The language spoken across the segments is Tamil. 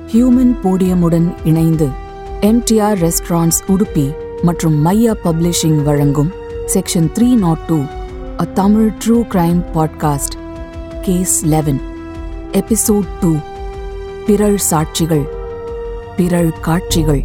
ஹியூமன் போடியமுடன் இணைந்து எம்டிஆர் ரெஸ்டாரண்ட்ஸ் உடுப்பி மற்றும் மையா பப்ளிஷிங் வழங்கும் செக்ஷன் த்ரீ நாட் டூ அ Tamil true crime podcast case eleven episode two பிறழ் சாட்சிகள் பிறழ் காட்சிகள்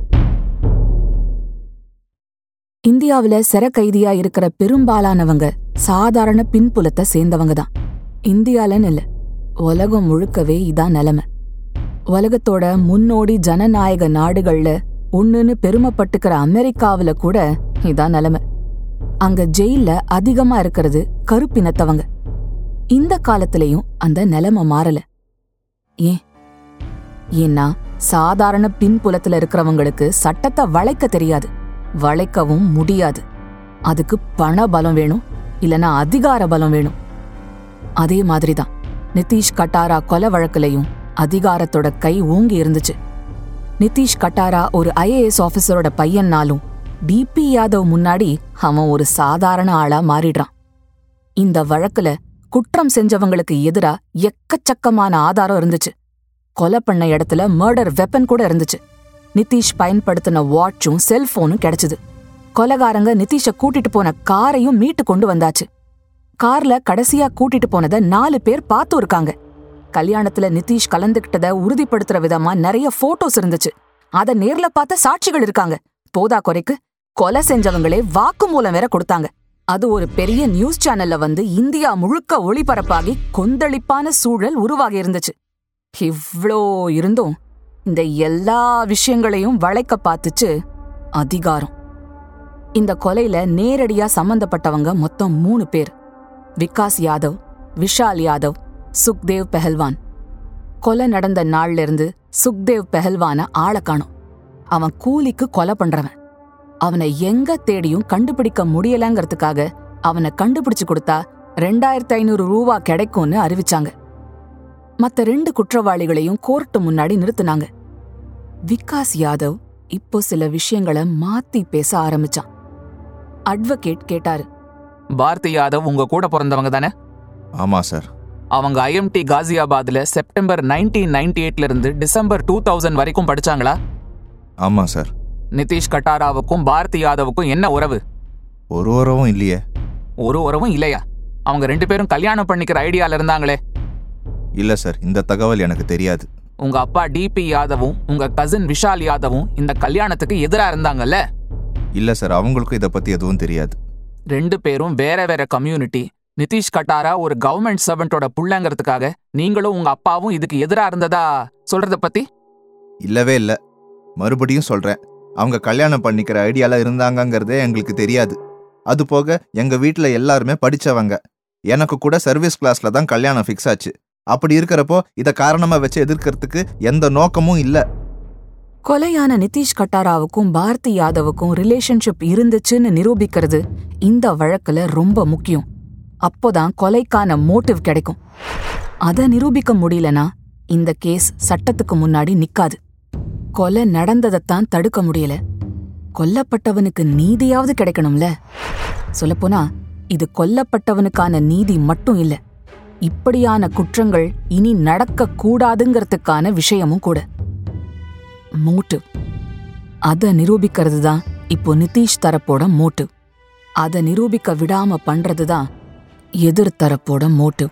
இந்தியாவுல சிறை கைதியா இருக்கிற பெரும்பாலானவங்க சாதாரண பின்புலத்தை சேர்ந்தவங்க தான் இந்தியாலன்னு இல்ல உலகம் முழுக்கவே இதான் நிலைமை உலகத்தோட முன்னோடி ஜனநாயக நாடுகள்ல ஒண்ணுன்னு பெருமைப்பட்டுக்கிற அமெரிக்காவுல கூட இதான் நிலைமை அங்க ஜெயில்ல அதிகமா இருக்கிறது கருப்பினத்தவங்க இந்த காலத்திலயும் அந்த நிலைமை மாறல ஏன் ஏன்னா சாதாரண பின்புலத்துல இருக்கிறவங்களுக்கு சட்டத்தை வளைக்க தெரியாது வளைக்கவும் முடியாது அதுக்கு பண பலம் வேணும் இல்லனா அதிகார பலம் வேணும் அதே மாதிரிதான் நிதிஷ் கட்டாரா கொலை வழக்குலையும் அதிகாரத்தோட கை ஓங்கி இருந்துச்சு நிதிஷ் கட்டாரா ஒரு ஐஏஎஸ் ஆபீசரோட பையன்னாலும் டிபி யாதவ் முன்னாடி அவன் ஒரு சாதாரண ஆளா மாறிடுறான் இந்த வழக்குல குற்றம் செஞ்சவங்களுக்கு எதிரா எக்கச்சக்கமான ஆதாரம் இருந்துச்சு கொலை பண்ண இடத்துல மர்டர் வெப்பன் கூட இருந்துச்சு நிதிஷ் பயன்படுத்தின வாட்சும் செல்போனும் கிடைச்சது கொலகாரங்க நிதிஷ கூட்டிட்டு போன காரையும் மீட்டு கொண்டு வந்தாச்சு கார்ல கடைசியா கூட்டிட்டு போனத நாலு பேர் பார்த்து இருக்காங்க கல்யாணத்துல நிதிஷ் கலந்துகிட்டத உறுதிப்படுத்துற விதமா நிறைய போட்டோஸ் இருந்துச்சு அத நேர்ல பார்த்த சாட்சிகள் இருக்காங்க போதா குறைக்கு கொலை செஞ்சவங்களே வாக்குமூலம் வேற கொடுத்தாங்க அது ஒரு பெரிய நியூஸ் சேனல்ல வந்து இந்தியா முழுக்க ஒளிபரப்பாகி கொந்தளிப்பான சூழல் உருவாகி இருந்துச்சு இவ்ளோ இருந்தும் இந்த எல்லா விஷயங்களையும் வளைக்க பார்த்துச்சு அதிகாரம் இந்த கொலையில நேரடியா சம்பந்தப்பட்டவங்க மொத்தம் மூணு பேர் விகாஸ் யாதவ் விஷால் யாதவ் சுக்தேவ் பெஹல்வான் கொலை நடந்த நாள்ல இருந்து சுக்தேவ் பெஹல்வான ஆள காணும் அவன் கூலிக்கு கொலை பண்றவன் அவனை எங்க தேடியும் கண்டுபிடிக்க முடியலங்கிறதுக்காக அவனை கண்டுபிடிச்சு கொடுத்தா ரெண்டாயிரத்தி ஐநூறு ரூபா கிடைக்கும்னு அறிவிச்சாங்க மத்த ரெண்டு குற்றவாளிகளையும் கோர்ட்டு முன்னாடி நிறுத்துனாங்க விகாஸ் யாதவ் இப்போ சில விஷயங்களை மாத்தி பேச ஆரம்பிச்சான் அட்வொகேட் கேட்டாரு பாரதி யாதவ் உங்க கூட பிறந்தவங்க தானே ஆமா சார் அவங்க ஐஎம்டி காசியாபாத்ல செப்டம்பர் நைன்டீன் நைன்டி எயிட்ல இருந்து டிசம்பர் டூ தௌசண்ட் வரைக்கும் படிச்சாங்களா ஆமா சார் நிதிஷ் கட்டாராவுக்கும் பாரதி யாதவுக்கும் என்ன உறவு ஒரு உறவும் இல்லையே ஒரு உறவும் இல்லையா அவங்க ரெண்டு பேரும் கல்யாணம் பண்ணிக்கிற ஐடியால இருந்தாங்களே இல்ல சார் இந்த தகவல் எனக்கு தெரியாது உங்க அப்பா டிபி யாதவும் உங்க கசின் விஷால் யாதவும் இந்த கல்யாணத்துக்கு எதிரா இருந்தாங்கல்ல இல்ல சார் அவங்களுக்கும் இதை பத்தி எதுவும் தெரியாது ரெண்டு பேரும் வேற வேற கம்யூனிட்டி நிதிஷ் கட்டாரா ஒரு கவர்மெண்ட் சர்வெண்டோட புள்ளங்கிறதுக்காக நீங்களும் உங்க அப்பாவும் இதுக்கு எதிரா இருந்ததா சொல்றத பத்தி இல்லவே இல்ல மறுபடியும் சொல்றேன் அவங்க கல்யாணம் பண்ணிக்கிற ஐடியால இருந்தாங்கங்கிறதே எங்களுக்கு தெரியாது அது போக எங்க வீட்ல எல்லாருமே படிச்சவங்க எனக்கு கூட சர்வீஸ் கிளாஸ்ல தான் கல்யாணம் ஃபிக்ஸ் ஆச்சு அப்படி இருக்கிறப்போ இதை காரணமா வச்சு எதிர்க்கிறதுக்கு எந்த நோக்கமும் இல்ல கொலையான நிதிஷ் கட்டாராவுக்கும் பாரதி யாதவுக்கும் ரிலேஷன்ஷிப் இருந்துச்சுன்னு நிரூபிக்கிறது இந்த வழக்குல ரொம்ப முக்கியம் அப்போதான் கொலைக்கான மோட்டிவ் கிடைக்கும் அத நிரூபிக்க முடியலனா இந்த கேஸ் சட்டத்துக்கு முன்னாடி நிக்காது கொலை நடந்ததைத்தான் தடுக்க முடியல கொல்லப்பட்டவனுக்கு நீதியாவது கிடைக்கணும்ல சொல்லப்போனா இது கொல்லப்பட்டவனுக்கான நீதி மட்டும் இல்ல இப்படியான குற்றங்கள் இனி நடக்க கூடாதுங்கிறதுக்கான விஷயமும் கூட மோட்டிவ் அத நிரூபிக்கிறது தான் இப்போ நிதிஷ் தரப்போட மோட்டிவ் அத நிரூபிக்க விடாம பண்றது தான் எதிர் தரப்போட மோட்டிவ்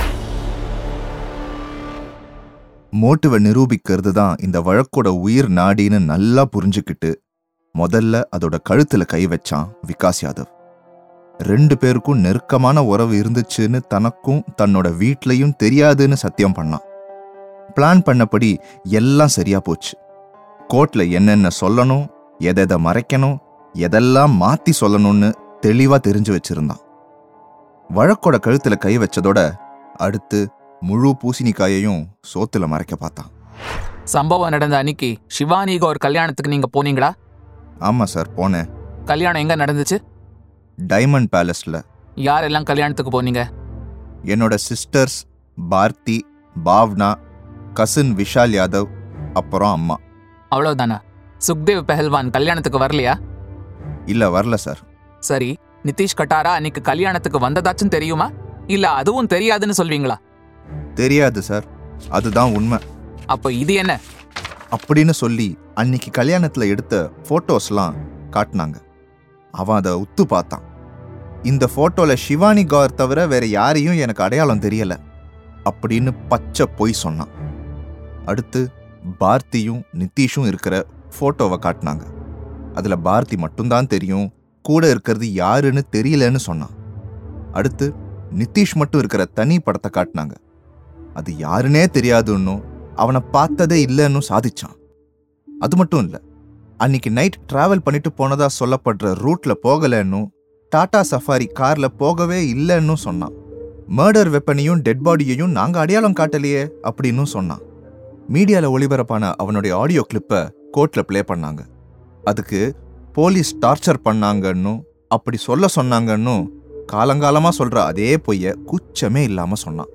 மோட்டிவை நிரூபிக்கிறது தான் இந்த வழக்கோட உயிர் நாடின்னு நல்லா புரிஞ்சுக்கிட்டு முதல்ல அதோட கழுத்துல கை வச்சான் விகாஸ் யாதவ் ரெண்டு பேருக்கும் நெருக்கமான உறவு இருந்துச்சுன்னு தனக்கும் தன்னோட வீட்லயும் தெரியாதுன்னு சத்தியம் பண்ணான் பிளான் பண்ணபடி எல்லாம் சரியா போச்சு கோர்ட்ல என்னென்ன சொல்லணும் எதை மறைக்கணும் எதெல்லாம் மாத்தி சொல்லணும்னு தெளிவா தெரிஞ்சு வச்சிருந்தான் வழக்கோட கழுத்துல கை வச்சதோட அடுத்து முழு பூசணிக்காயையும் சோத்துல மறைக்க பார்த்தான் சம்பவம் நடந்த அன்னைக்கு சிவானிக ஒரு கல்யாணத்துக்கு நீங்க போனீங்களா ஆமா சார் போனேன் கல்யாணம் எங்க நடந்துச்சு டைமண்ட் பேலஸ்ல யாரெல்லாம் கல்யாணத்துக்கு போனீங்க என்னோட சிஸ்டர்ஸ் பார்த்தி பாவ்னா கசின் விஷால் யாதவ் அப்புறம் அம்மா அவ்வளவுதானா சுக்தேவ் பெஹல்வான் கல்யாணத்துக்கு வரலையா இல்ல வரல சார் சரி நிதிஷ் கட்டாரா அன்னைக்கு கல்யாணத்துக்கு வந்ததாச்சும் தெரியுமா இல்ல அதுவும் தெரியாதுன்னு சொல்வீங்களா தெரியாது சார் அதுதான் உண்மை அப்போ இது என்ன அப்படின்னு சொல்லி அன்னைக்கு கல்யாணத்துல எடுத்த போட்டோஸ்லாம் காட்டினாங்க அவன் அதை உத்து பார்த்தான் இந்த போட்டோல சிவானி கௌர் தவிர வேற யாரையும் எனக்கு அடையாளம் தெரியல அப்படின்னு பச்சை பொய் சொன்னான் அடுத்து பார்த்தியும் நிதிஷும் இருக்கிற போட்டோவை காட்டினாங்க அதுல பார்த்தி மட்டும்தான் தெரியும் கூட இருக்கிறது யாருன்னு தெரியலன்னு சொன்னான் அடுத்து நிதிஷ் மட்டும் இருக்கிற தனி படத்தை காட்டினாங்க அது யாருன்னே தெரியாதுன்னும் அவனை பார்த்ததே இல்லைன்னு சாதிச்சான் அது மட்டும் இல்ல அன்னைக்கு நைட் டிராவல் பண்ணிட்டு போனதா சொல்லப்படுற ரூட்ல போகலன்னும் டாடா சஃபாரி கார்ல போகவே இல்லைன்னு சொன்னான் மர்டர் வெப்பனையும் டெட் பாடியையும் நாங்க அடையாளம் காட்டலையே அப்படின்னு சொன்னான் மீடியால ஒளிபரப்பான அவனுடைய ஆடியோ கிளிப்பை கோர்ட்ல ப்ளே பண்ணாங்க அதுக்கு போலீஸ் டார்ச்சர் பண்ணாங்கன்னும் அப்படி சொல்ல சொன்னாங்கன்னும் காலங்காலமா சொல்ற அதே பொய்ய குச்சமே இல்லாம சொன்னான்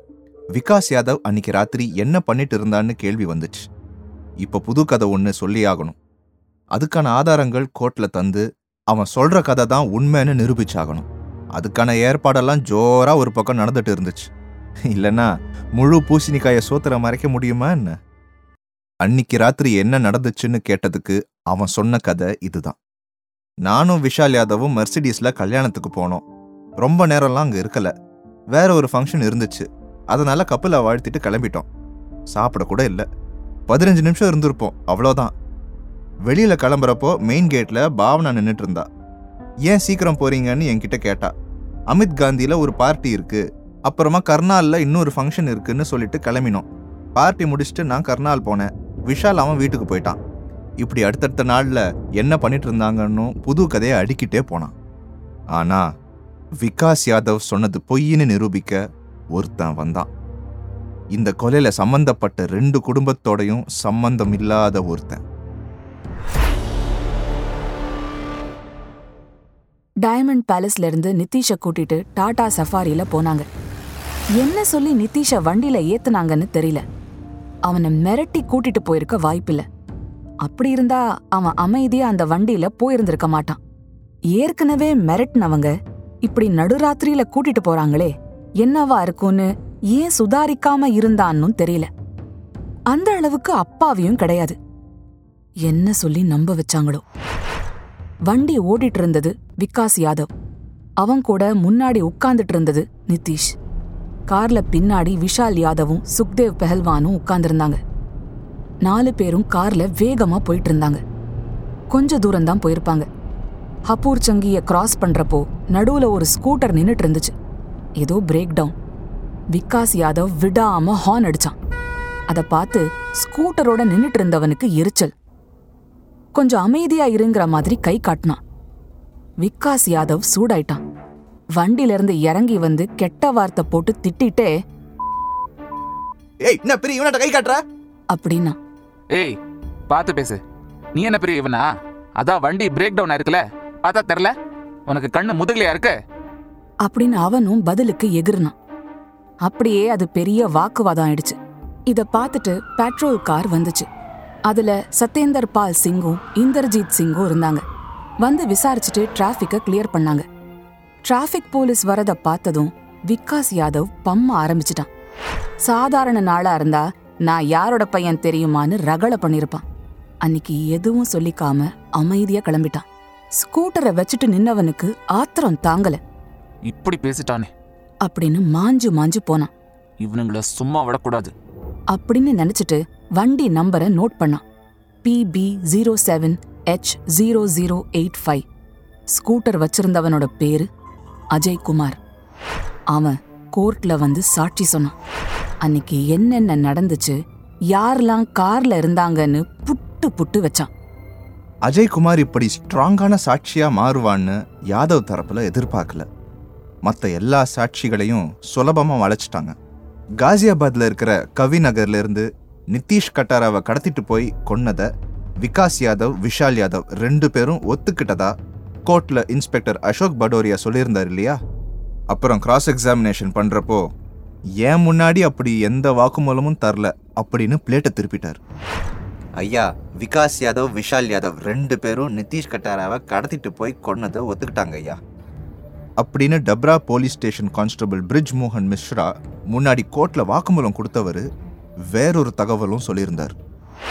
விகாஸ் யாதவ் அன்னைக்கு ராத்திரி என்ன பண்ணிட்டு இருந்தான்னு கேள்வி வந்துச்சு இப்ப புது கதை ஒன்று சொல்லி ஆகணும் அதுக்கான ஆதாரங்கள் கோர்ட்ல தந்து அவன் சொல்ற கதை தான் உண்மைன்னு நிரூபிச்சாகணும் அதுக்கான ஏற்பாடெல்லாம் ஜோரா ஒரு பக்கம் நடந்துட்டு இருந்துச்சு இல்லைன்னா முழு பூசணிக்காய சோத்திர மறைக்க முடியுமா என்ன அன்னிக்கு ராத்திரி என்ன நடந்துச்சுன்னு கேட்டதுக்கு அவன் சொன்ன கதை இதுதான் நானும் விஷால் யாதவும் மெர்சிடிஸ்ல கல்யாணத்துக்கு போனோம் ரொம்ப நேரம்லாம் அங்க இருக்கல வேற ஒரு ஃபங்க்ஷன் இருந்துச்சு அதனால கப்பலை வாழ்த்திட்டு கிளம்பிட்டோம் சாப்பிட கூட இல்லை பதினஞ்சு நிமிஷம் இருந்திருப்போம் அவ்வளோதான் வெளியில கிளம்புறப்போ மெயின் கேட்ல பாவனா நின்றுட்டு இருந்தா ஏன் சீக்கிரம் போறீங்கன்னு என்கிட்ட கேட்டா அமித் காந்தியில ஒரு பார்ட்டி இருக்கு அப்புறமா கர்னால்ல இன்னொரு ஃபங்க்ஷன் இருக்குன்னு சொல்லிட்டு கிளம்பினோம் பார்ட்டி முடிச்சுட்டு நான் கர்னால் போனேன் விஷால் அவன் வீட்டுக்கு போயிட்டான் இப்படி அடுத்தடுத்த நாள்ல என்ன பண்ணிட்டு இருந்தாங்கன்னு புது கதையை அடிக்கிட்டே போனான் ஆனா விகாஸ் யாதவ் சொன்னது பொய்ன்னு நிரூபிக்க ஒருத்தன் வந்தான் இந்த கொலையில சம்பந்தப்பட்ட ரெண்டு குடும்பத்தோடையும் சம்பந்தம் இல்லாத ஒருத்தன் டயமண்ட் பேலஸ்ல இருந்து நிதிஷை கூட்டிட்டு டாடா சஃபாரில போனாங்க என்ன சொல்லி நிதிஷ வண்டியில ஏத்துனாங்கன்னு தெரியல அவனை மிரட்டி கூட்டிட்டு போயிருக்க வாய்ப்பில்ல அப்படி இருந்தா அவன் அமைதியா அந்த வண்டியில போயிருந்திருக்க மாட்டான் ஏற்கனவே மிரட்டினவங்க இப்படி நடுராத்திரியில கூட்டிட்டு போறாங்களே என்னவா இருக்கும்னு ஏன் சுதாரிக்காம இருந்தான்னு தெரியல அந்த அளவுக்கு அப்பாவியும் கிடையாது என்ன சொல்லி நம்ப வச்சாங்களோ வண்டி ஓடிட்டு இருந்தது விகாஸ் யாதவ் அவன் கூட முன்னாடி உட்கார்ந்துட்டு இருந்தது நிதிஷ் கார்ல பின்னாடி விஷால் யாதவும் சுக்தேவ் பெஹல்வானும் உட்கார்ந்திருந்தாங்க நாலு பேரும் கார்ல வேகமா போயிட்டு இருந்தாங்க கொஞ்ச தூரம் தான் போயிருப்பாங்க ஹப்பூர் சங்கிய கிராஸ் பண்றப்போ நடுவுல ஒரு ஸ்கூட்டர் நின்னுட்டு இருந்துச்சு ஏதோ பிரேக் டவுன் விகாஸ் யாதவ் விடாம ஹார்ன் அடிச்சான் அத பார்த்து ஸ்கூட்டரோட நின்னுட்டு இருந்தவனுக்கு எரிச்சல் கொஞ்சம் அமைதியா இருங்கிற மாதிரி கை காட்டினான் விகாஸ் யாதவ் சூடாயிட்டான் வண்டில இருந்து இறங்கி வந்து கெட்ட வார்த்தை போட்டு திட்டிட்டே ஏய் என்ன பெரிய இவனாட்ட கை காட்டுற அப்படின்னா ஏய் பார்த்து பேசு நீ என்ன பெரிய இவனா அதான் வண்டி பிரேக் டவுன் ஆயிருக்குல பார்த்தா தெரில உனக்கு கண்ணு முதுகலையா இருக்கு அப்படின்னு அவனும் பதிலுக்கு எகிர்னான் அப்படியே அது பெரிய வாக்குவாதம் ஆயிடுச்சு இத பார்த்துட்டு பெட்ரோல் கார் வந்துச்சு அதுல சத்யேந்தர் பால் சிங்கும் இந்தர்ஜீத் சிங்கும் இருந்தாங்க வந்து விசாரிச்சுட்டு டிராஃபிக்க கிளியர் பண்ணாங்க டிராஃபிக் போலீஸ் வரத பார்த்ததும் விகாஸ் யாதவ் பம்ம ஆரம்பிச்சிட்டான் சாதாரண நாளா இருந்தா நான் யாரோட பையன் தெரியுமான்னு ரகளை பண்ணிருப்பான் அன்னிக்கு எதுவும் சொல்லிக்காம அமைதியா கிளம்பிட்டான் ஸ்கூட்டரை வச்சுட்டு நின்னவனுக்கு ஆத்திரம் தாங்கல இப்படி பேசிட்டானே அப்படின்னு மாஞ்சு மாஞ்சு போனான் இவனுங்கள சும்மா விடக்கூடாது அப்படின்னு நினைச்சிட்டு வண்டி நம்பரை நோட் பண்ணான் BB zero seven H zero zero eight five scooter வச்சிருந்தவனோட பேரு அஜய் குமார் அவன் கோர்ட்ல வந்து சாட்சி சொன்னான் அன்னைக்கு என்னென்ன நடந்துச்சு யாரெல்லாம் கார்ல இருந்தாங்கன்னு புட்டு புட்டு வச்சான் அஜய்குமார் இப்படி ஸ்ட்ராங்கான சாட்சியா மாறுவான்னு யாதவ் தரப்புல எதிர்பார்க்கல மற்ற எல்லா சாட்சிகளையும் சுலபமா வளைச்சிட்டாங்க காசியாபாத்ல இருக்கிற கவி நகர்ல இருந்து நிதிஷ் கட்டாராவை கடத்திட்டு போய் கொன்னத விகாஸ் யாதவ் விஷால் யாதவ் ரெண்டு பேரும் ஒத்துக்கிட்டதா கோர்ட்ல இன்ஸ்பெக்டர் அசோக் படோரியா சொல்லியிருந்தார் இல்லையா அப்புறம் கிராஸ் எக்ஸாமினேஷன் பண்றப்போ ஏன் முன்னாடி அப்படி எந்த வாக்குமூலமும் தரல அப்படின்னு பிளேட்டை திருப்பிட்டார் ஐயா விகாஸ் யாதவ் விஷால் யாதவ் ரெண்டு பேரும் நிதிஷ் கட்டாராவை கடத்திட்டு போய் கொன்னதை ஒத்துக்கிட்டாங்க ஐயா அப்படின்னு Dabra police station constable Brij மோகன் மிஸ்ரா முன்னாடி கோர்ட்ல வாக்குமூலம் கொடுத்தவர் வேறொரு தகவலும் சொல்லியிருந்தார்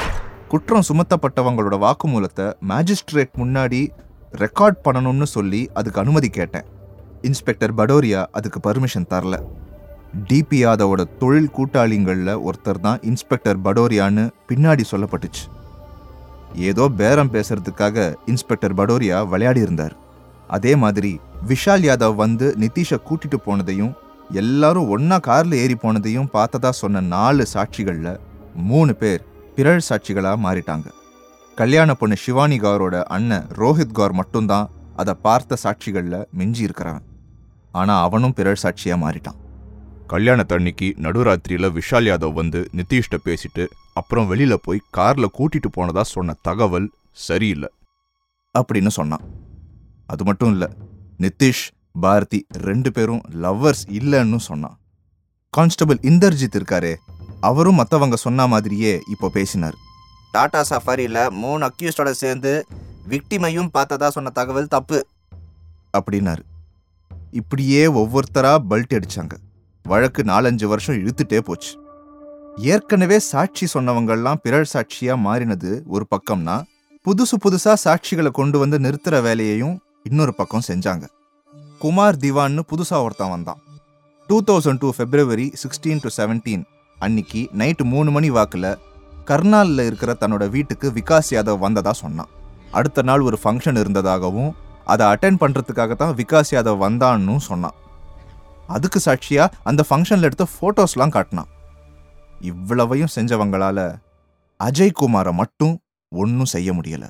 குற்றம் சுமத்தப்பட்டவங்களோட வாக்குமூலத்தை மேஜிஸ்ட்ரேட் முன்னாடி ரெக்கார்ட் பண்ணணும்னு சொல்லி அதுக்கு அனுமதி கேட்டேன் இன்ஸ்பெக்டர் படோரியா அதுக்கு பர்மிஷன் தரல டிபி யாதவோட தொழில் கூட்டாளிங்களில் ஒருத்தர் தான் இன்ஸ்பெக்டர் படோரியான்னு பின்னாடி சொல்லப்பட்டுச்சு ஏதோ பேரம் பேசுறதுக்காக இன்ஸ்பெக்டர் படோரியா விளையாடி இருந்தார் அதே மாதிரி விஷால் யாதவ் வந்து நிதிஷை கூட்டிட்டு போனதையும் எல்லாரும் ஒண்ணா கார்ல ஏறி போனதையும் பார்த்ததா சொன்ன நாலு சாட்சிகள்ல மூணு பேர் பிறழ் சாட்சிகளா மாறிட்டாங்க கல்யாண பொண்ணு சிவானி கௌரோட அண்ணன் ரோஹித் கௌர் மட்டும்தான் அதை பார்த்த சாட்சிகள்ல மிஞ்சி இருக்கிறவன் ஆனா அவனும் பிறழ் சாட்சியா மாறிட்டான் கல்யாணத்தன்னைக்கு நடுராத்திரியில விஷால் யாதவ் வந்து நிதிஷ்ட பேசிட்டு அப்புறம் வெளியில போய் கார்ல கூட்டிட்டு போனதா சொன்ன தகவல் சரியில்லை அப்படின்னு சொன்னான் அது மட்டும் இல்ல நிதிஷ் பாரதி ரெண்டு பேரும் லவ்வர்ஸ் இல்லைன்னு சொன்னான் கான்ஸ்டபிள் இந்தர்ஜித் இருக்காரே அவரும் மத்தவங்க சொன்ன மாதிரியே இப்போ பேசினார் டாடா சஃபாரியில் மூணு அக்யூஸ்டோட சேர்ந்து விக்டிமையும் பார்த்ததா சொன்ன தகவல் தப்பு அப்படின்னாரு இப்படியே ஒவ்வொருத்தரா பல்ட் அடிச்சாங்க வழக்கு நாலஞ்சு வருஷம் இழுத்துட்டே போச்சு ஏற்கனவே சாட்சி சொன்னவங்கெல்லாம் பிறழ் சாட்சியா மாறினது ஒரு பக்கம்னா புதுசு புதுசா சாட்சிகளை கொண்டு வந்து நிறுத்துற வேலையையும் இன்னொரு பக்கம் செஞ்சாங்க குமார் திவான்னு புதுசா ஒருத்தன் வந்தான் two thousand two February sixteen to seventeen அன்னிக்கு நைட்டு மூணு மணி வாக்குல கர்னாலில் இருக்கிற தன்னோட வீட்டுக்கு விகாஸ் யாதவ் வந்ததா சொன்னான் அடுத்த நாள் ஒரு ஃபங்க்ஷன் இருந்ததாகவும் அதை அட்டென்ட் பண்றதுக்காக தான் விகாஸ் யாதவ் வந்தான்னு சொன்னான் அதுக்கு சாட்சியா அந்த ஃபங்க்ஷன்ல எடுத்த போட்டோஸ்லாம் காட்டினான் இவ்வளவையும் செஞ்சவங்களால அஜய் குமாரை மட்டும் ஒன்றும் செய்ய முடியல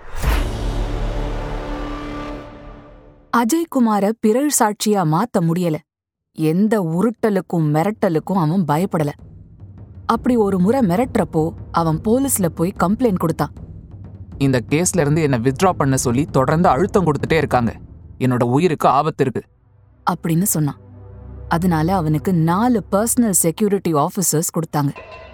அஜய் குமார பிறழ் சாட்சியா மாத்த முடியல எந்த உருட்டலுக்கும் மிரட்டலுக்கும் அவன் பயப்படல அப்படி ஒரு முறை மிரட்டுறப்போ அவன் போலீஸ்ல போய் கம்ப்ளைண்ட் கொடுத்தான் இந்த கேஸ்ல இருந்து என்ன வித்ட்ரா பண்ண சொல்லி தொடர்ந்து அழுத்தம் கொடுத்துட்டே இருக்காங்க என்னோட உயிருக்கு ஆபத்து இருக்கு அப்படின்னு சொன்னான் அதனால அவனுக்கு நாலு பர்சனல் செக்யூரிட்டி ஆஃபீஸர்ஸ் கொடுத்தாங்க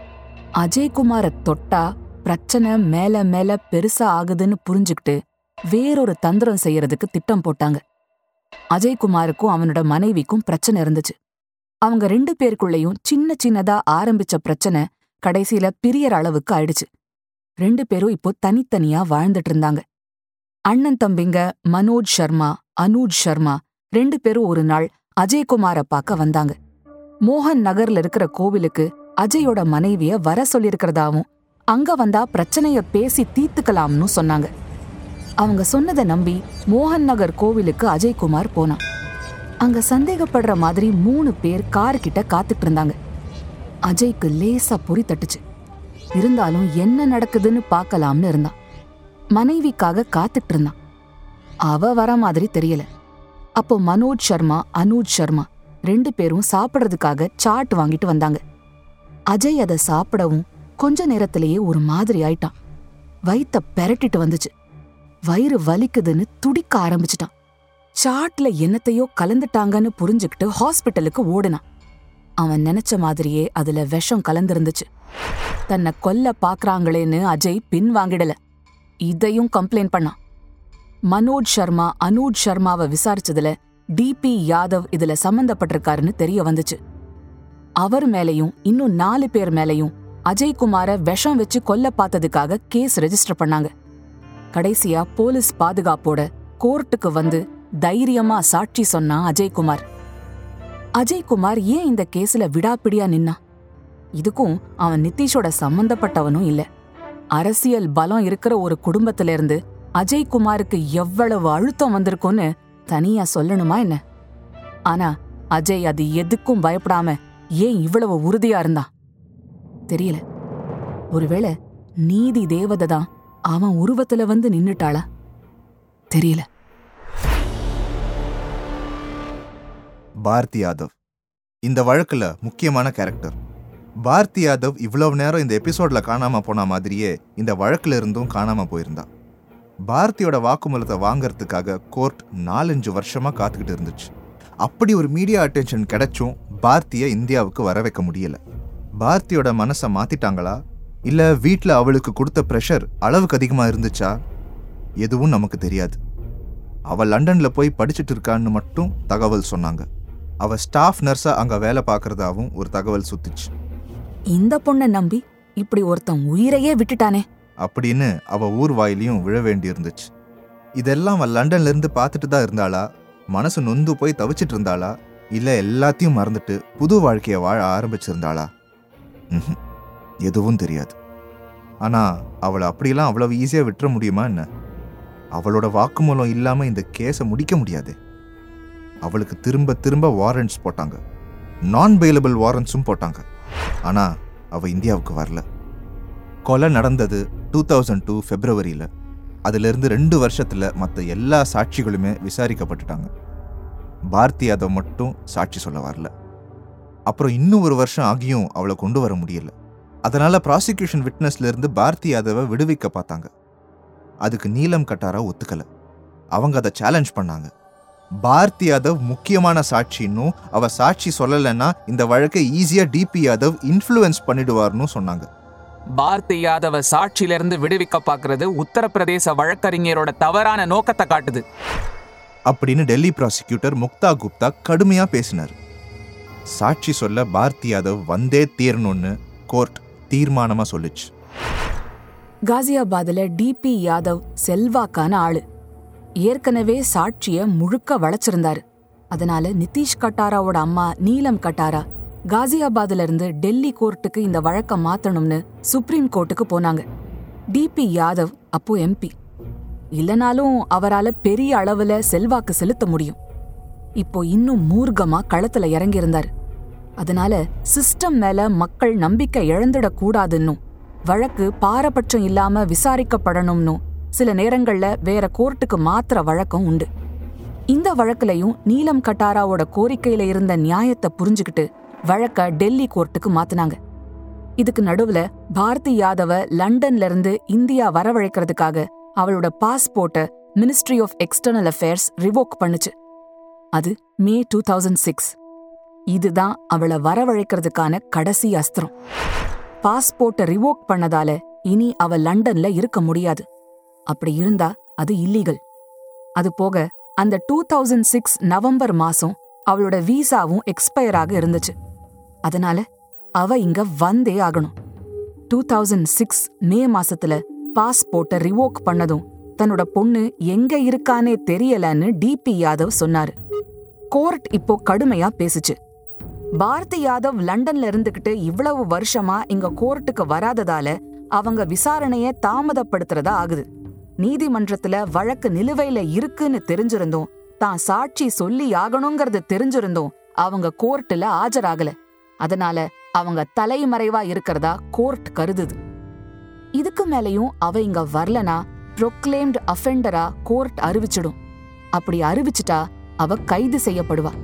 அஜய்குமார தொட்டா பிரச்சனை மேல மேல பெருசா ஆகுதுன்னு புரிஞ்சுக்கிட்டு வேறொரு தந்திரம் செய்யறதுக்கு திட்டம் போட்டாங்க அஜய்குமாருக்கும் அவனோட மனைவிக்கும் பிரச்சனை இருந்துச்சு அவங்க ரெண்டு பேருக்குள்ளேயும் சின்ன சின்னதா ஆரம்பிச்ச பிரச்சனை கடைசியில பிரியற அளவுக்கு ஆயிடுச்சு ரெண்டு பேரும் இப்போ தனித்தனியா வாழ்ந்துட்டு இருந்தாங்க அண்ணன் தம்பிங்க மனோஜ் சர்மா அனூஜ் சர்மா ரெண்டு பேரும் ஒரு நாள் அஜய்குமார பார்க்க வந்தாங்க மோகன் நகர்ல இருக்கிற கோவிலுக்கு அஜயோட மனைவிய வர சொல்லியிருக்கிறதாவும் அங்க வந்தா பிரச்சனைய பேசி தீர்த்துக்கலாம்னு சொன்னாங்க அவங்க சொன்னதை நம்பி மோகன் நகர் கோவிலுக்கு அஜய்குமார் போனான் அங்க சந்தேகப்படுற மாதிரி மூணு பேர் கார் கிட்ட காத்துட்டு இருந்தாங்க அஜய்க்கு லேசா பொறி தட்டுச்சு இருந்தாலும் என்ன நடக்குதுன்னு பார்க்கலாம்னு இருந்தான் மனைவிக்காக காத்துட்டு இருந்தான் அவ வர மாதிரி தெரியல அப்போ மனோஜ் சர்மா அனூஜ் சர்மா ரெண்டு பேரும் சாப்பிடுறதுக்காக சாட் வாங்கிட்டு வந்தாங்க அஜய் அதை சாப்பிடவும் கொஞ்ச நேரத்திலேயே ஒரு மாதிரி ஆயிட்டான் வயித்த பெரட்டிட்டு வந்துச்சு வயிறு வலிக்குதுன்னு துடிக்க ஆரம்பிச்சிட்டான் சாட்ல என்னத்தையோ கலந்துட்டாங்கன்னு புரிஞ்சுக்கிட்டு ஹாஸ்பிட்டலுக்கு ஓடினான் அவன் நினைச்ச மாதிரியே அதுல விஷம் கலந்திருந்துச்சு தன்னை கொல்ல பாக்குறாங்களேன்னு அஜய் பின் வாங்கிடல இதையும் கம்ப்ளைண்ட் பண்ணான் மனோஜ் சர்மா அனூஜ் சர்மாவை விசாரிச்சதுல டிபி யாதவ் இதுல சம்பந்தப்பட்டிருக்காருன்னு தெரிய வந்துச்சு அவர் மேலையும் இன்னும் நாலு பேர் மேலையும் அஜய்குமார விஷம் வச்சு கொல்ல பார்த்ததுக்காக கேஸ் ரெஜிஸ்டர் பண்ணாங்க கடைசியா போலீஸ் பாதுகாப்போட கோர்ட்டுக்கு வந்து தைரியமா சாட்சி சொன்னான் அஜய்குமார் அஜய்குமார் ஏன் இந்த கேஸ்ல விடாப்பிடியா நின்னா இதுக்கும் அவன் நிதிஷோட சம்பந்தப்பட்டவனும் இல்ல அரசியல் பலம் இருக்கிற ஒரு குடும்பத்துல இருந்து அஜய்குமாருக்கு எவ்வளவு அழுத்தம் வந்திருக்கும்னு தனியா சொல்லணுமா என்ன ஆனா அஜய் அது எதுக்கும் பயப்படாம ஏன் இவ்வளவு உறுதியா இருந்தான் தெரியல ஒருவேளை நீதி தேவதை தான் அவன் உருவத்துல வந்து நின்னுட்டாளா தெரியல பாரதி யாதவ் இந்த வழக்குல முக்கியமான கேரக்டர் பாரதி யாதவ் இவ்வளவு நேரம் இந்த எபிசோட்ல காணாம போன மாதிரியே இந்த வழக்குல இருந்தும் காணாம போயிருந்தான் பாரதியோட வாக்குமூலத்தை வாங்கறதுக்காக கோர்ட் நாலஞ்சு வருஷமா காத்துக்கிட்டு இருந்துச்சு அப்படி ஒரு மீடியா அட்டென்ஷன் கிடைச்சும் பாரதியை இந்தியாவுக்கு வர வைக்க முடியல பாரதியோட மனசை மாத்திட்டாங்களா இல்ல வீட்ல அவளுக்கு கொடுத்த ப்ரெஷர் அளவுக்கு அதிகமா இருந்துச்சா எதுவும் நமக்கு தெரியாது அவ லண்டன்ல போய் படிச்சுட்டு இருக்கான்னு மட்டும் தகவல் சொன்னாங்க அவ ஸ்டாஃப் நர்ஸா அங்க வேலை பார்க்கறதாவும் ஒரு தகவல் சுத்துச்சு இந்த பொண்ணை நம்பி இப்படி ஒருத்தன் உயிரையே விட்டுட்டானே அப்படின்னு அவ ஊர் வாயிலையும் விழ வேண்டியிருந்துச்சு இதெல்லாம் அவ லண்டன்ல இருந்து பார்த்துட்டு தான் இருந்தாளா மனசு நொந்து போய் தவிச்சிட்டு இருந்தாளா இல்ல எல்லாத்தையும் மறந்துட்டு புது வாழ்க்கைய வாழ ஆரம்பிச்சிருந்தாளா ம்ஹும். எதுவும் தெரியாது ஆனா அவளை அப்படியெல்லாம் அவ்வளவு ஈஸியா விட்டுற முடியுமா என்ன அவளோட வாக்குமூலம் இல்லாம இந்த கேஸை முடிக்க முடியாது அவளுக்கு திரும்ப திரும்ப வாரண்ட்ஸ் போட்டாங்க நான் பெயிலபிள் வாரண்ட்ஸும் போட்டாங்க ஆனா அவ இந்தியாவுக்கு வரல கொலை நடந்தது டூ தௌசண்ட் டூ ஃபெப்ரவரியில் அதிலிருந்து ரெண்டு வருஷத்துல மற்ற எல்லா சாட்சிகளுமே விசாரிக்கப்பட்டுட்டாங்க பாரதி யாதவ் மட்டும் சாட்சி சொல்ல வரல அப்புறம் இன்னும் ஒரு வருஷம் ஆகியும் அவளை கொண்டு வர முடியல அதனால ப்ராசிக்யூஷன் விட்னஸ்ல இருந்து பாரதி யாதவை விடுவிக்க பார்த்தாங்க அதுக்கு நீலம் கட்டாரா ஒத்துக்கல அவங்க அதை சேலஞ்ச் பண்ணாங்க பாரதி யாதவ் முக்கியமான சாட்சின்னும் அவ சாட்சி சொல்லலைன்னா இந்த வழக்கை ஈஸியா டிபி யாதவ் இன்ஃப்ளூயன்ஸ் பண்ணிடுவார்னு சொன்னாங்க பாரதி யாதவ சாட்சியிலிருந்து விடுவிக்க பார்க்கறது உத்தரப்பிரதேச வழக்கறிஞரோட தவறான நோக்கத்தை காட்டுது அப்படின்னு டெல்லி ப்ராசிக்யூட்டர் முக்தா குப்தா கடுமையா பேசினார் சாட்சி சொல்ல பாரதி யாதவ் வந்தே தீரணும்னு கோர்ட் தீர்மானமா சொல்லுச்சு காசியாபாத்ல டிபி யாதவ் செல்வாக்கான ஆளு ஏற்கனவே சாட்சிய முழுக்க வளைச்சிருந்தாரு அதனால நிதிஷ் கட்டாராவோட அம்மா நீலம் கட்டாரா காசியாபாத்ல இருந்து டெல்லி கோர்ட்டுக்கு இந்த வழக்க மாத்தணும்னு சுப்ரீம் கோர்ட்டுக்கு போனாங்க டிபி யாதவ் அப்போ எம்பி இல்லனாலும் அவரால பெரிய அளவுல செல்வாக்கு செலுத்த முடியும் இப்போ இன்னும் மூர்க்கமா களத்துல இறங்கியிருந்தாரு அதனால சிஸ்டம் மேல மக்கள் நம்பிக்கை இழந்துடக் கூடாதுன்னும் வழக்கு பாரபட்சம் இல்லாம விசாரிக்கப்படணும்னும் சில நேரங்கள்ல வேற கோர்ட்டுக்கு மாத்துற வழக்கம் உண்டு இந்த வழக்குலயும் நீலம் கட்டாராவோட கோரிக்கையில இருந்த நியாயத்தை புரிஞ்சுக்கிட்டு வழக்க டெல்லி கோர்ட்டுக்கு மாத்துனாங்க இதுக்கு நடுவுல பாரதி யாதவ லண்டன்ல இருந்து இந்தியா வரவழைக்கிறதுக்காக அவளோட பாஸ்போர்ட்டை ministry of external affairs revoke பண்ணுச்சு அது மே டூ தௌசண்ட் சிக்ஸ் இதுதான் அவளை வரவழைக்கிறதுக்கான கடைசி அஸ்திரம் பாஸ்போர்ட்டை ரிவோக் பண்ணதால இனி அவ லண்டன்ல இருக்க முடியாது அப்படி இருந்தா அது இல்லீகல் அது போக அந்த டூ தௌசண்ட் சிக்ஸ் நவம்பர் மாசம் அவளோட வீசாவும் எக்ஸ்பயர் ஆக இருந்துச்சு அதனால அவ இங்க வந்தே ஆகணும் டூ தௌசண்ட் சிக்ஸ் மே மாசத்துல பாஸ்போர்ட்டை ரிவோக் பண்ணதும் தன்னோட பொண்ணு எங்க இருக்கானே தெரியலன்னு டிபி யாதவ் சொன்னாரு கோர்ட் இப்போ கடுமையா பேசுச்சு பாரதி யாதவ் லண்டன்ல இருந்துகிட்டு இவ்வளவு வருஷமா இங்க கோர்ட்டுக்கு வராததால அவங்க விசாரணைய தாமதப்படுத்துறதா ஆகுது நீதிமன்றத்துல வழக்கு நிலுவையில இருக்குன்னு தெரிஞ்சிருந்தோம் தான் சாட்சி சொல்லி ஆகணுங்கிறது தெரிஞ்சிருந்தோம் அவங்க கோர்ட்டுல ஆஜராகல அதனால அவங்க தலைமறைவா இருக்கிறதா கோர்ட் கருதுது இதுக்கு மேலயும் அவ இங்க வரலனா ப்ரொக்ளைம்டு அஃபெண்டரா கோர்ட் அறிவிச்சிடும் அப்படி அறிவிச்சிட்டா அவ கைது செய்யப்படுவா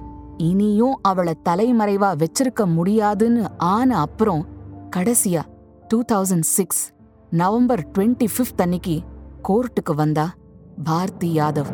இனியும் அவளை தலைமறைவா வச்சிருக்க முடியாதுன்னு ஆன அப்புறம் கடைசியா two thousand six November twenty fifth அன்னைக்கு கோர்ட்டுக்கு வந்தா பாரதி யாதவ்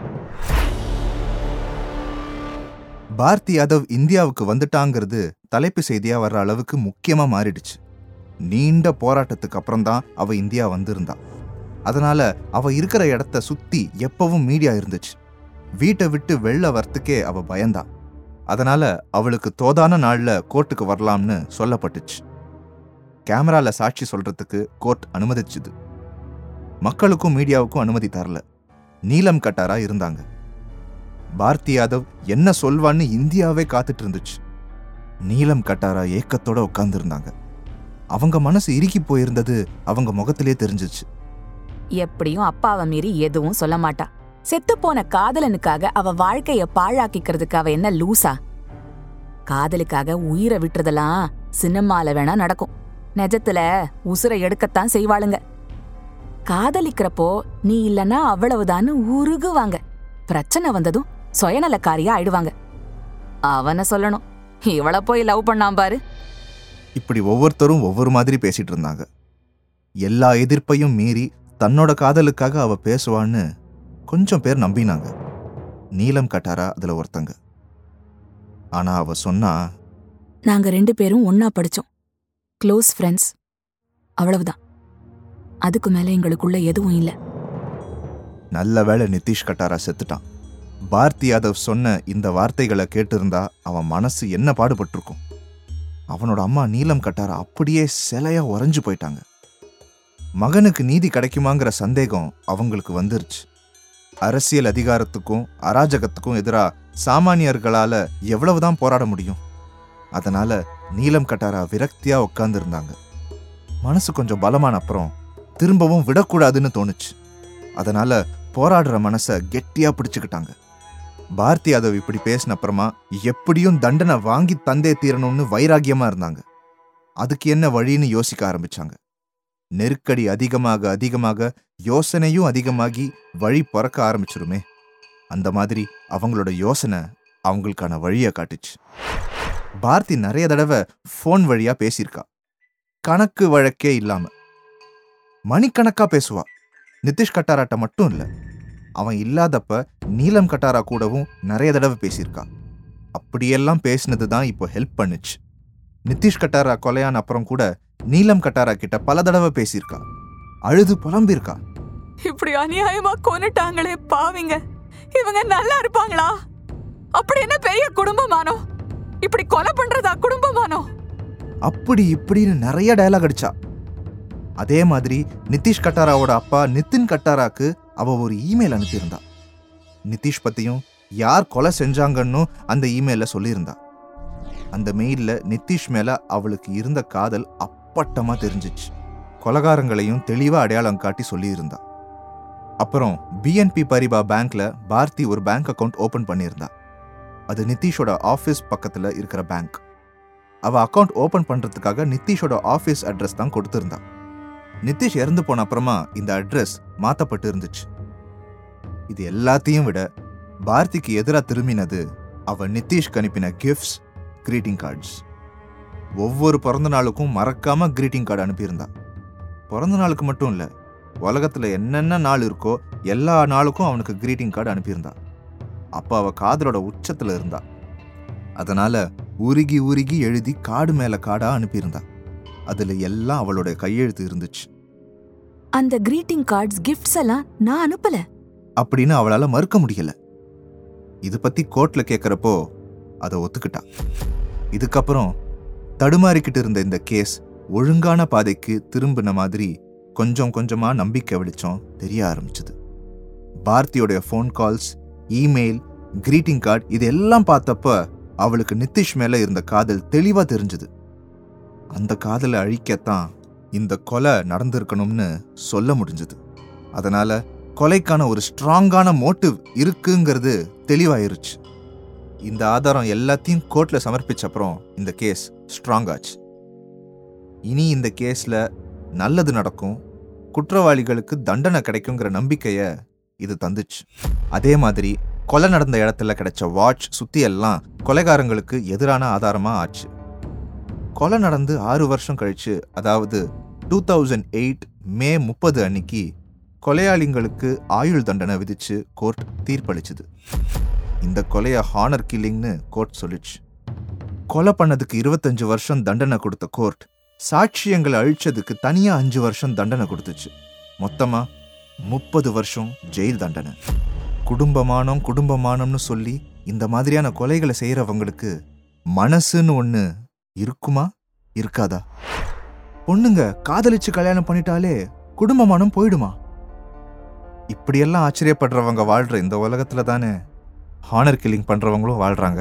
பாரதி யாதவ் இந்தியாவுக்கு வந்துட்டாங்கிறது தலைப்பு செய்தியா வர்ற அளவுக்கு முக்கியமா மாறிடுச்சு நீண்ட போராட்டத்துக்கு அப்புறம்தான் அவ இந்தியா வந்திருந்தா அதனால அவ இருக்கிற இடத்த சுத்தி எப்பவும் மீடியா இருந்துச்சு வீட்டை விட்டு வெளில வரத்துக்கே அவ பயந்தா அதனால அவளுக்கு தோதான நாள்ல கோர்ட்டுக்கு வரலாம்னு சொல்லப்பட்டுச்சு கேமரால சாட்சி சொல்றதுக்கு கோர்ட் அனுமதிச்சுது மக்களுக்கும் மீடியாவுக்கும் அனுமதி தரல நீலம் கட்டாரா இருந்தாங்க பாரதி யாதவ் என்ன சொல்வான்னு இந்தியாவே காத்துட்டு இருந்துச்சு நீலம் கட்டாரா ஏக்கத்தோட உட்கார்ந்திருந்தாங்க அவங்க மனசு இறுக்கி போயிருந்தது அவங்க முகத்திலே தெரிஞ்சிச்சு எப்படியும் அப்பாவை மீறி எதுவும் சொல்ல மாட்டா செத்துப்போன காதலனுக்காக அவ வாழ்க்கைய பாழாக்கிக்கிறதுக்கு அவ என்ன லூசா காதலுக்காக உயிரை விட்டுறதெல்லாம் சினிமால வேணா நடக்கும் நிஜத்துல உசுரை எடுக்கத்தான் செய்வாளுங்க காதலிக்கிறப்போ நீ இல்லனா அவ்வளவுதான்னு உருகுவாங்க பிரச்சனை வந்ததும் சுயநலக்காரியா ஆயிடுவாங்க அவன சொல்லணும் இவள போய் லவ் பண்ணாம் பாரு இப்படி ஒவ்வொருத்தரும் ஒவ்வொரு மாதிரி பேசிட்டு இருந்தாங்க எல்லா எதிர்ப்பையும் மீறி தன்னோட காதலுக்காக அவ பேசுவான்னு கொஞ்சம் பேர் நம்பினாங்க நீலம் கட்டாரா அதுல ஒருத்தங்க ஆனா அவ சொன்னா நாங்க ரெண்டு பேரும் ஒன்னா படிச்சோம் க்ளோஸ் ஃப்ரெண்ட்ஸ் அவ்வளவுதான் அதுக்கு மேல எங்களுக்குள்ள எதுவும் இல்ல நல்ல வேளை நிதிஷ் கட்டாரா செத்துட்டான் பாரதி யாதவ் சொன்ன இந்த வார்த்தைகளை கேட்டிருந்தா அவன் மனசு என்ன பாடுபட்டிருக்கும் அவனோட அம்மா நீலம் கட்டாரா அப்படியே சிலையா உறைஞ்சு போயிட்டாங்க மகனுக்கு நீதி கிடைக்குமாங்கிற சந்தேகம் அவங்களுக்கு வந்துருச்சு அரசியல் அதிகாரத்துக்கும் அராஜகத்துக்கும் எதிரா சாமானியர்களால எவ்வளவுதான் போராட முடியும் அதனால நீலம் கட்டாரா விரக்தியா உட்கார்ந்திருந்தாங்க மனசு கொஞ்சம் பலமான அப்புறம் திரும்பவும் விடக்கூடாதுன்னு தோணுச்சு அதனால போராடுற மனசை கெட்டியா பிடிச்சுக்கிட்டாங்க பாரதி யாதவ் இப்படி பேசின அப்புறமா எப்படியும் தண்டனை வாங்கி தந்தே தீரணும்னு வைராகியமா இருந்தாங்க அதுக்கு என்ன வழின்னு யோசிக்க ஆரம்பிச்சாங்க நெருக்கடி அதிகமாக அதிகமாக யோசனையும் அதிகமாகி வழி பிறக்க ஆரம்பிச்சிருமே அந்த மாதிரி அவங்களோட யோசனை அவங்களுக்கான வழியை காட்டுச்சு பாரதி நிறைய தடவை ஃபோன் வழியா பேசியிருக்கா கணக்கு வழக்கே இல்லாம மணிக்கணக்கா பேசுவா நிதிஷ் கட்டாராட்ட மட்டும் இல்ல அவன் இல்லாதப்ப நீலம் கட்டாரா கூடவும் நிறைய தடவை பேசியிருக்கா அப்படியெல்லாம் பேசினது தான் இப்போ ஹெல்ப் பண்ணுச்சு நிதிஷ் கட்டாரா கொலையான அப்புறம் கூட நீலம் கட்டாரா கிட்ட பல தடவை பேசியிருக்கா அழுது புலம்பியிருக்கா இப்படி அநியாயமா கொன்னுட்டாங்களே பாவிங்க இவங்க நல்லா இருப்பாங்களா அப்படி என்ன பெரிய குடும்பமானோ இப்படி கொலை பண்றதா குடும்பமானோ அப்படி இப்படின்னு நிறைய டயலாக் அடிச்சா அதே மாதிரி நிதிஷ் கட்டாராவோட அப்பா நிதின் கட்டாராக்கு அவ ஒரு இமெயில் அனுப்பியிருந்தா நிதிஷ் பத்தியும் யார் கொலை செஞ்சாங்கன்னு அந்த இமெயில சொல்லியிருந்தா அந்த மெயில்ல நிதிஷ் மேல அவளுக்கு இருந்த காதல் அப்பட்டமா தெரிஞ்சிச்சு கொலகாரங்களையும் தெளிவா அடையாளம் காட்டி சொல்லியிருந்தா அப்புறம் பிஎன்பி பரிபா பேங்க்ல பாரதி ஒரு பேங்க் அக்கவுண்ட் ஓபன் பண்ணியிருந்தா அது நிதிஷோட ஆஃபீஸ் பக்கத்துல இருக்கிற பேங்க் அவ அக்கவுண்ட் ஓபன் பண்றதுக்காக நிதிஷோட ஆஃபீஸ் அட்ரஸ் தான் கொடுத்திருந்தா நிதிஷ் இறந்து போன அப்புறமா இந்த அட்ரஸ் மாத்தப்பட்டு இருந்துச்சு இது எல்லாத்தையும் விட பாரதிக்கு எதிரா திரும்பினது அவ நிதிஷ்க்கு அனுப்பின கிஃப்ட்ஸ் greeting கார்ட்ஸ் ஒவ்வொரு பிறந்த நாளுக்கும் மறக்காம greeting கார்டு அனுப்பியிருந்தா பிறந்த நாளுக்கு மட்டும் இல்ல உலகத்துல என்னென்ன நாள் இருக்கோ எல்லா நாளுக்கும் அவனுக்கு greeting கார்டு அனுப்பியிருந்தா அப்ப அவ காதலோட உச்சத்துல இருந்தா அதனால உருகி உருகி எழுதி காடு மேல காடா அனுப்பியிருந்தா அதுல எல்லாம் அவளுடைய கையெழுத்து இருந்துச்சு அந்த கிரீட்டிங் கார்ட்ஸ் கிஃப்ட்ஸ் எல்லாம் நான் அனுப்பல அப்படின்னு அவளால மறுக்க முடியல இது பத்தி கோர்ட்ல கேக்குறப்போ அதை ஒத்துக்கிட்டா இதுக்கப்புறம் தடுமாறிக்கிட்டு இருந்த இந்த கேஸ் ஒழுங்கான பாதைக்கு திரும்பின மாதிரி கொஞ்சம் கொஞ்சமா நம்பிக்கை வெளிச்சம் தெரிய ஆரம்பிச்சது பாரதியோடைய phone calls email greeting card இது எல்லாம் பார்த்தப்ப அவளுக்கு நிதிஷ் மேல இருந்த காதல் தெளிவா தெரிஞ்சது அந்த காதலை அழிக்கத்தான் இந்த கொலை நடந்திருக்கணும்னு சொல்ல முடிஞ்சது அதனால கொலைக்கான ஒரு ஸ்ட்ராங்கான மோட்டிவ் இருக்குங்கிறது தெளிவாயிருச்சு இந்த ஆதாரம் எல்லாத்தையும் கோர்ட்ல சமர்ப்பிச்ச அப்புறம் இந்த கேஸ் ஸ்ட்ராங் ஆச்சு இனி இந்த கேஸ்ல நல்லது நடக்கும் குற்றவாளிகளுக்கு தண்டனை கிடைக்குங்கிற நம்பிக்கைய இது தந்துச்சு அதே மாதிரி கொலை நடந்த இடத்துல கிடைச்ச வாட்ச் சுத்தி எல்லாம் கொலைகாரங்களுக்கு எதிரான ஆதாரமா ஆச்சு கொலை நடந்து ஆறு வருஷம் கழிச்சு அதாவது டூ தௌசண்ட் எயிட் மே முப்பது அன்னைக்கு கொலையாளிங்களுக்கு ஆயுள் தண்டனை விதிச்சு கோர்ட் தீர்ப்பளிச்சுது இந்த கொலைய ஹானர் கில்லிங்னு கோர்ட் சொல்லிச்சு கொலை பண்ணதுக்கு இருபத்தஞ்சு வருஷம் தண்டனை கொடுத்த கோர்ட் சாட்சியங்களை அழிச்சதுக்கு தனியா அஞ்சு வருஷம் தண்டனை கொடுத்துச்சு மொத்தமா முப்பது வருஷம் ஜெயில் தண்டனை குடும்பமானம் குடும்பமானம்னு சொல்லி இந்த மாதிரியான கொலைகளை செய்யறவங்களுக்கு மனசுன்னு ஒண்ணு இருக்குமா இருக்காதா பொண்ணுங்க காதலிச்சு கல்யாணம் பண்ணிட்டாலே குடும்பமானம் போயிடுமா இப்படியெல்லாம் ஆச்சரியப்படுறவங்க வாழ்ற இந்த உலகத்துல தானே ஹானர் கில்லிங் பண்றவங்களும் வாழ்றாங்க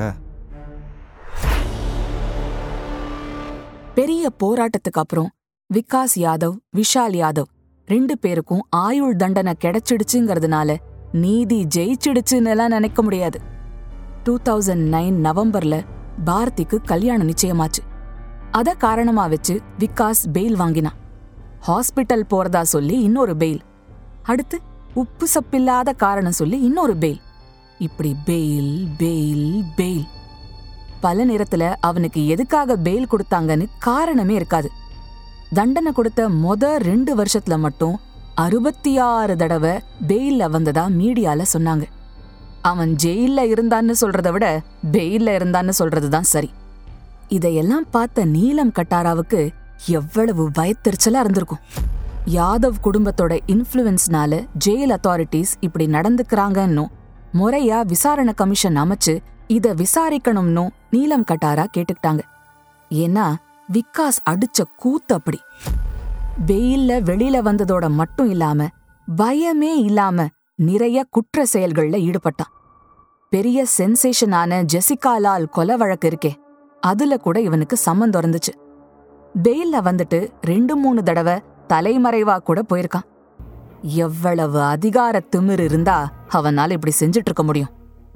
பெரிய போராட்டத்துக்கு அப்புறம் விகாஸ் யாதவ் விஷால் யாதவ் ரெண்டு பேருக்கும் ஆயுள் தண்டனை கிடைச்சிடுச்சுங்கிறதுனால நீதி ஜெயிச்சிடுச்சுன்னு எல்லாம் நினைக்க முடியாது டூ தௌசண்ட் நைன் நவம்பர்ல பாரதிக்கு கல்யாணம் நிச்சயமாச்சு அத காரணமா வச்சு விகாஸ் பெயில் வாங்கினான் ஹாஸ்பிட்டல் போறதா சொல்லி இன்னொரு பெயில் அடுத்து உப்பு சப்பில்லாத காரணம் சொல்லி இன்னொரு பெயில் இப்படி பெயில் பெயில் பெயில் பல நேரத்துல அவனுக்கு எதுக்காக பெயில் கொடுத்தாங்கன்னு காரணமே இருக்காது தண்டனை கொடுத்த மொத ரெண்டு வருஷத்துல மட்டும் அறுபத்தி ஆறு தடவை பெயில்ல வந்ததா மீடியால சொன்னாங்க அவன் ஜெயில்ல இருந்தான்னு சொல்றத விட பெயில்ல இருந்தான்னு சொல்றதுதான் சரி இதையெல்லாம் பார்த்த நீலம் கட்டாராவுக்கு எவ்வளவு பயத்தெரிச்சலா இருந்திருக்கும் யாதவ் குடும்பத்தோட இன்ஃப்ளூயன்ஸ்னால ஜெயில் அத்தாரிட்டிஸ் இப்படி நடந்துக்கிறாங்கன்னும் முறையா விசாரணை கமிஷன் அமைச்சு இத விசாரிக்கணும்னு நீலம் கட்டாரா கேட்டுக்கிட்டாங்க ஏன்னா விக்காஸ் அடிச்ச கூத்து அப்படி வெயில்ல வெளியில வந்ததோட மட்டும் இல்லாம பயமே இல்லாம நிறைய குற்ற செயல்கள்ல ஈடுபட்டான் பெரிய சென்சேஷனான ஜெசிகா லால் கொலை வழக்கு இருக்கே அதுல கூட இவனுக்கு சம்மந்தம் இருந்துச்சு பெயில்ல வந்துட்டு ரெண்டு மூணு தடவை தலைமறைவா கூட போயிருக்கான் எவ்வளவு அதிகார திமிர் இருந்தா அவனால இப்படி செஞ்சுட்டு இருக்க முடியும்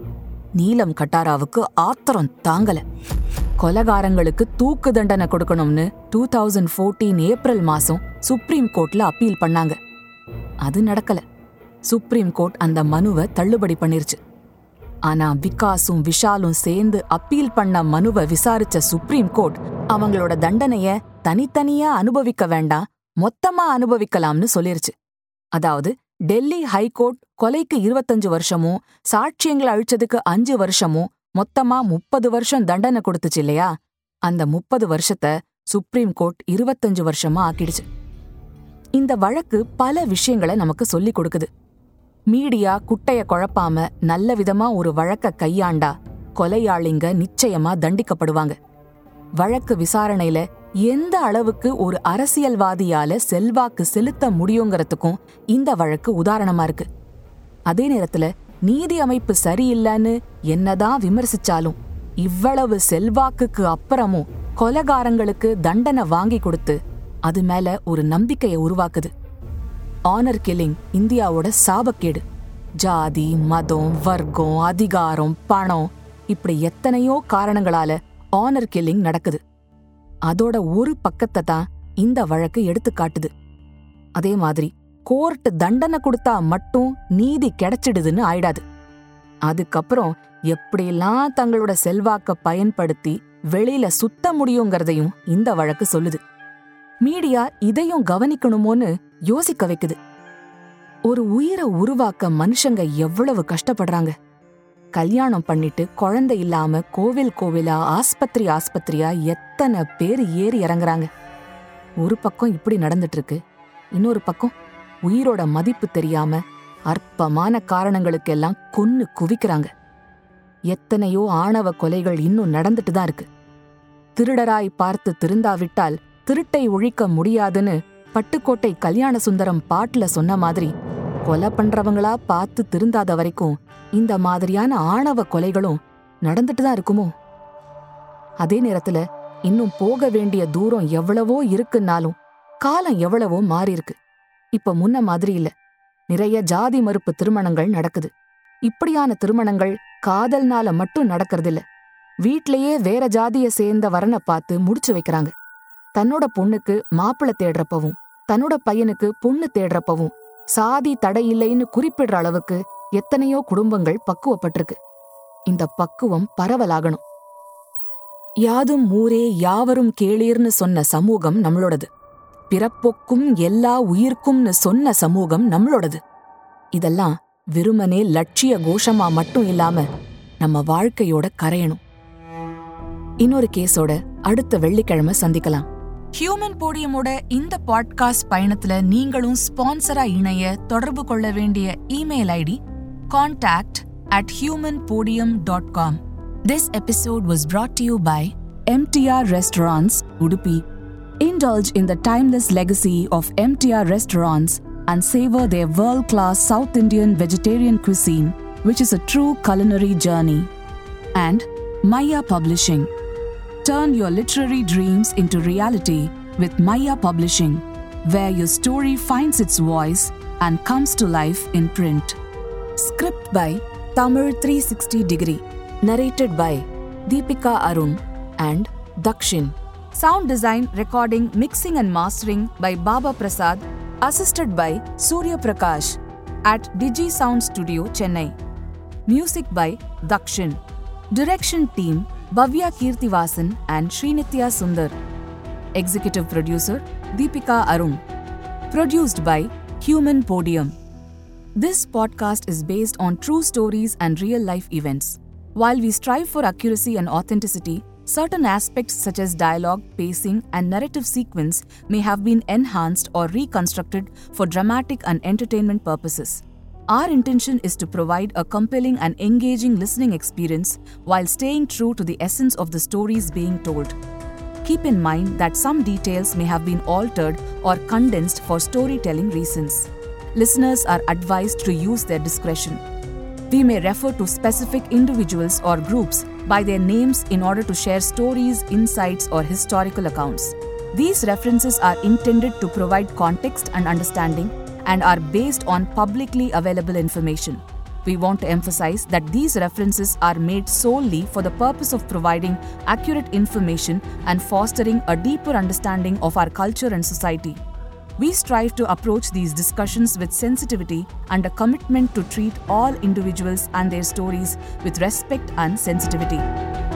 நீலம் கட்டாராவுக்கு ஆத்திரம் தாங்கல கொலகாரங்களுக்கு தூக்கு தண்டனை கொடுக்கணும்னு டூ தௌசண்ட் ஃபோர்டீன் ஏப்ரல் மாசம் சுப்ரீம் கோர்ட்ல அப்பீல் பண்ணாங்க அது நடக்கல சுப்ரீம் கோர்ட் அந்த மனுவை தள்ளுபடி பண்ணிருச்சு ஆனா விகாஸும் விஷாலும் சேர்ந்து அப்பீல் பண்ண மனுவை விசாரிச்ச சுப்ரீம் கோர்ட் அவங்களோட தண்டனைய தனித்தனியா அனுபவிக்க வேண்டாம் மொத்தமா அனுபவிக்கலாம்னு சொல்லிருச்சு அதாவது டெல்லி ஹைகோர்ட் கொலைக்கு இருபத்தஞ்சு வருஷமும் சாட்சியங்களை அழிச்சதுக்கு அஞ்சு வருஷமும் மொத்தமா முப்பது வருஷம் தண்டனை கொடுத்துச்சு இல்லையா அந்த முப்பது வருஷத்தை சுப்ரீம் கோர்ட் இருபத்தஞ்சு வருஷமா ஆக்கிடுச்சு இந்த வழக்கு பல விஷயங்களை நமக்கு சொல்லிக் கொடுக்குது மீடியா குட்டைய குழப்பாம நல்ல விதமா ஒரு வழக்க கையாண்டா கொலையாளிங்க நிச்சயமா தண்டிக்கப்படுவாங்க வழக்கு விசாரணையில எந்த அளவுக்கு ஒரு அரசியல்வாதியால செல்வாக்கு செலுத்த முடியுங்கிறதுக்கும் இந்த வழக்கு உதாரணமா இருக்கு அதே நேரத்துல நீதி அமைப்பு சரியில்லைன்னு என்னதான் விமர்சிச்சாலும் இவ்வளவு செல்வாக்குக்கு அப்புறமும் கொலகாரங்களுக்கு தண்டனை வாங்கி கொடுத்து அது மேல ஒரு நம்பிக்கையை உருவாக்குது ஆனர் கில்லிங் இந்தியாவோட சாபக்கேடு ஜாதி மதம் வர்க்கம் அதிகாரம் பணம் இப்படி எத்தனையோ காரணங்களால ஆனர் கில்லிங் நடக்குது அதோட ஒரு பக்கத்தை தான் இந்த வழக்கு எடுத்து காட்டுது அதே மாதிரி கோர்ட் தண்டனை கொடுத்தா மட்டும் நீதி கிடைச்சிடுதுன்னு ஆயிடாது அதுக்கப்புறம் எப்படியெல்லாம் தங்களோட செல்வாக்க பயன்படுத்தி வெளியில சுத்த முடியுங்கிறதையும் இந்த வழக்கு சொல்லுது மீடியா இதையும் கவனிக்கணுமோன்னு யோசிக்க வைக்குது ஒரு உயிரை உருவாக்க மனுஷங்க எவ்வளவு கஷ்டப்படுறாங்க கல்யாணம் பண்ணிட்டு குழந்தை இல்லாம கோவில் கோவிலா ஆஸ்பத்திரி ஆஸ்பத்திரியா எத்தனை பேர் ஏறி இறங்குறாங்க ஒரு பக்கம் இப்படி நடந்துட்டு இருக்கு இன்னொரு பக்கம் உயிரோட மதிப்பு தெரியாம அற்பமான காரணங்களுக்கெல்லாம் கொன்னு குவிக்கிறாங்க எத்தனையோ ஆணவ கொலைகள் இன்னும் நடந்துட்டு தான் இருக்கு திருடராய் பார்த்து திருந்தாவிட்டால் திருட்டை ஒழிக்க முடியாதுன்னு பட்டுக்கோட்டை கல்யாண சுந்தரம் பாட்டுல சொன்ன மாதிரி கொலை பண்றவங்களா பார்த்து திருந்தாத வரைக்கும் இந்த மாதிரியான ஆணவ கொலைகளும் நடந்துட்டு தான் இருக்குமோ அதே நேரத்துல இன்னும் போக வேண்டிய தூரம் எவ்வளவோ இருக்குன்னாலும் காலம் எவ்வளவோ மாறி இருக்கு இப்ப முன்ன மாதிரி இல்ல நிறைய ஜாதி மறுப்பு திருமணங்கள் நடக்குது இப்படியான திருமணங்கள் காதல்னால மட்டும் நடக்கறதில்ல வீட்லயே வேற ஜாதிய சேர்ந்த வரனை பார்த்து முடிச்சு வைக்கிறாங்க தன்னோட பொண்ணுக்கு மாப்பிள்ளை தேடுறப்பவும் தன்னோட பையனுக்கு பொண்ணு தேடுறப்பவும் சாதி தடை இல்லைன்னு குறிப்பிடுற அளவுக்கு எத்தனையோ குடும்பங்கள் பக்குவப்பட்டிருக்கு இந்த பக்குவம் பரவலாகணும் யாதும் ஊரே யாவரும் கேளீர்னு சொன்ன சமூகம் நம்மளோடது பிறப்பொக்கும் எல்லா உயிர்க்கும்னு சொன்ன சமூகம் நம்மளோடது இதெல்லாம் வெறுமனே லட்சிய கோஷமா மட்டும் இல்லாம நம்ம வாழ்க்கையோட கரையணும் இன்னொரு கேஸோட அடுத்த வெள்ளிக்கிழமை சந்திக்கலாம் ஹியூமன் போடியமோட இந்த பாட்காஸ்ட் பயணத்துல நீங்களும் ஸ்பான்சரா இணைய தொடர்பு கொள்ள வேண்டிய email ID contact at human podium dot com this episode was brought to you by MTR Restaurants, Udupi. Indulge in the timeless legacy of MTR restaurants and savor their world class South Indian vegetarian cuisine, which is a true culinary journey. And Maya Publishing. Turn your literary dreams into reality with Maya Publishing, where your story finds its voice and comes to life in print. Script by Tamil 360 Degree. Narrated by Deepika Arun and Dakshin. Sound design, recording, mixing, and mastering by Baba Prasad, assisted by Surya Prakash at Digi Sound Studio, Chennai. Music by Dakshin. Direction team Bhavya Kirtivasan and Srinitya Sundar. Executive producer Deepika Arun. Produced by Human Podium. This podcast is based on true stories and real life events. While we strive for accuracy and authenticity, certain aspects such as dialogue, pacing, and narrative sequence may have been enhanced or reconstructed for dramatic and entertainment purposes. Our intention is to provide a compelling and engaging listening experience while staying true to the essence of the stories being told. keep in mind that some details may have been altered or condensed for storytelling reasons. Listeners are advised to use their discretion. We may refer to specific individuals or groups by their names in order to share stories, insights, or historical accounts. These references are intended to provide context and understanding and are based on publicly available information. We want to emphasize that these references are made solely for the purpose of providing accurate information and fostering a deeper understanding of our culture and society. We strive to approach these discussions with sensitivity and a commitment to treat all individuals and their stories with respect and sensitivity.